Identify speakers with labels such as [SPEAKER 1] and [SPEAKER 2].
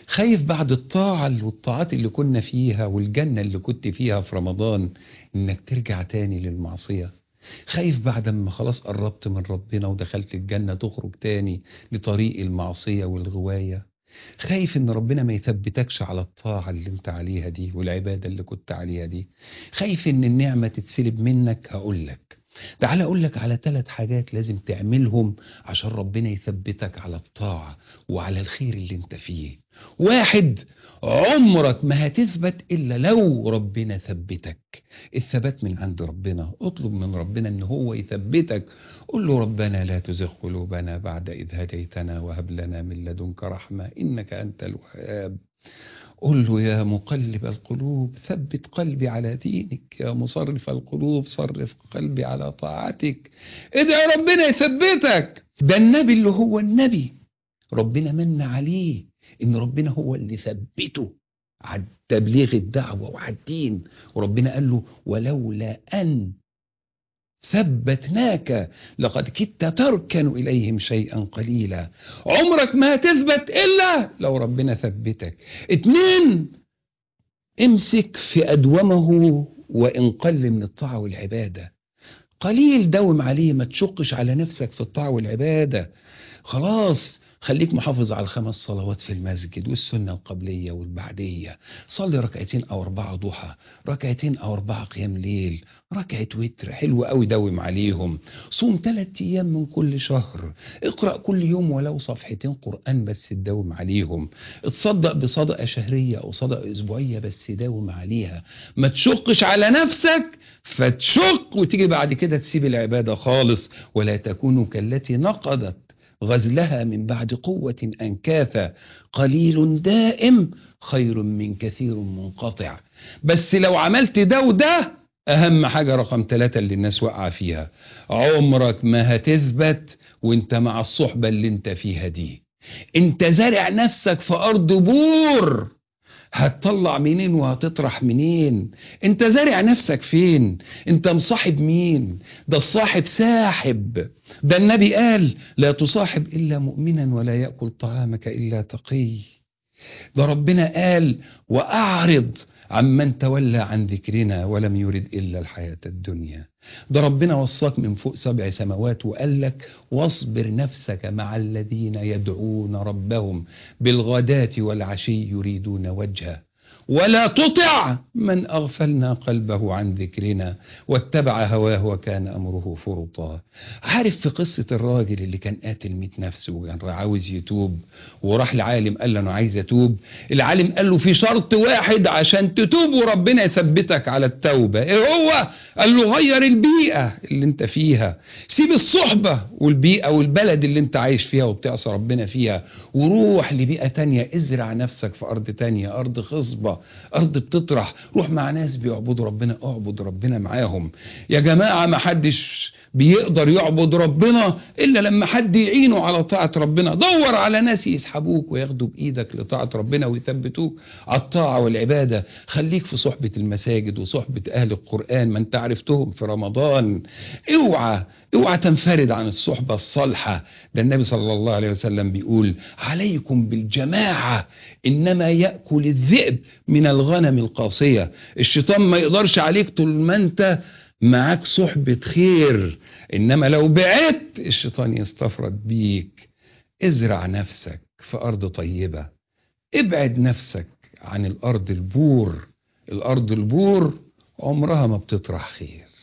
[SPEAKER 1] خايف بعد الطاعة والطاعات اللي كنا فيها والجنة اللي كنت فيها في رمضان انك ترجع تاني للمعصية خايف بعد ما خلاص قربت من ربنا ودخلت الجنة تخرج تاني لطريق المعصية والغواية خايف ان ربنا ما يثبتكش على الطاعة اللي انت عليها دي والعبادة اللي كنت عليها دي خايف ان النعمة تتسلب منك هقولك تعال اقول لك على ثلاث حاجات لازم تعملهم عشان ربنا يثبتك على الطاعة وعلى الخير اللي انت فيه واحد عمرك ما هتثبت الا لو ربنا ثبتك الثبات من عند ربنا اطلب من ربنا ان هو يثبتك قل له ربنا لا تزغ قلوبنا بعد اذ هديتنا وهب لنا من لدنك رحمة انك انت الوهاب قل له يا مقلب القلوب ثبت قلبي على دينك يا مصرف القلوب صرف قلبي على طاعتك ادعي ربنا يثبتك ده النبي اللي هو النبي ربنا من عليه ان ربنا هو اللي ثبته على تبليغ الدعوة وعلى الدين وربنا قال له ولولا أن ثبتناك لقد كدت تركن إليهم شيئا قليلا عمرك ما هتثبت إلا لو ربنا ثبتك اتنين امسك في أدومه وإن قل من الطاعة والعبادة قليل دوم عليه ما تشقش على نفسك في الطاعة والعبادة خلاص خليك محافظ على الخمس صلوات في المسجد والسنة القبلية والبعدية صلي ركعتين أو أربعة ضحى ركعتين أو أربعة قيام ليل ركعة وتر حلوة قوي دوم عليهم صوم ثلاث أيام من كل شهر اقرأ كل يوم ولو صفحتين قرآن بس تداوم عليهم اتصدق بصدقة شهرية أو صدقة أسبوعية بس داوم عليها ما تشقش على نفسك فتشق وتيجي بعد كده تسيب العبادة خالص ولا تكونوا كالتي نقضت غزلها من بعد قوة أنكاثا قليل دائم خير من كثير منقطع بس لو عملت ده وده أهم حاجة رقم ثلاثة اللي الناس واقعة فيها عمرك ما هتثبت وانت مع الصحبة اللي انت فيها دي انت زارع نفسك في أرض بور هتطلع منين وهتطرح منين انت زارع نفسك فين انت مصاحب مين ده الصاحب ساحب ده النبي قال لا تصاحب إلا مؤمنا ولا يأكل طعامك إلا تقي ده ربنا قال وأعرض عمن تولى عن ذكرنا ولم يرد إلا الحياة الدنيا ده ربنا وصاك من فوق سبع سماوات وقال لك واصبر نفسك مع الذين يدعون ربهم بالغداة والعشي يريدون وجهه ولا تطع من أغفلنا قلبه عن ذكرنا واتبع هواه وكان أمره فرطا عارف في قصة الراجل اللي كان قاتل مئة نفسه وكان عاوز يتوب وراح لعالم قال له أنا عايز أتوب العالم قال له في شرط واحد عشان تتوب وربنا يثبتك على التوبة إيه هو؟ قال له غير البيئة اللي انت فيها سيب الصحبة والبيئة والبلد اللي انت عايش فيها وبتعصى ربنا فيها وروح لبيئة تانية ازرع نفسك في أرض تانية أرض خصبة أرض بتطرح روح مع ناس بيعبدوا ربنا اعبد ربنا معاهم يا جماعة ما حدش بيقدر يعبد ربنا إلا لما حد يعينه على طاعة ربنا دور على ناس يسحبوك وياخدوا بإيدك لطاعة ربنا ويثبتوك على الطاعة والعبادة خليك في صحبة المساجد وصحبة أهل القرآن ما انت عرفتهم في رمضان اوعى اوعى تنفرد عن الصحبة الصالحة ده النبي صلى الله عليه وسلم بيقول عليكم بالجماعة إنما يأكل الذئب من الغنم القاصية الشيطان ما يقدرش عليك طول ما انت معاك صحبة خير إنما لو بعدت الشيطان يستفرد بيك ازرع نفسك في أرض طيبة ابعد نفسك عن الأرض البور الأرض البور عمرها ما بتطرح خير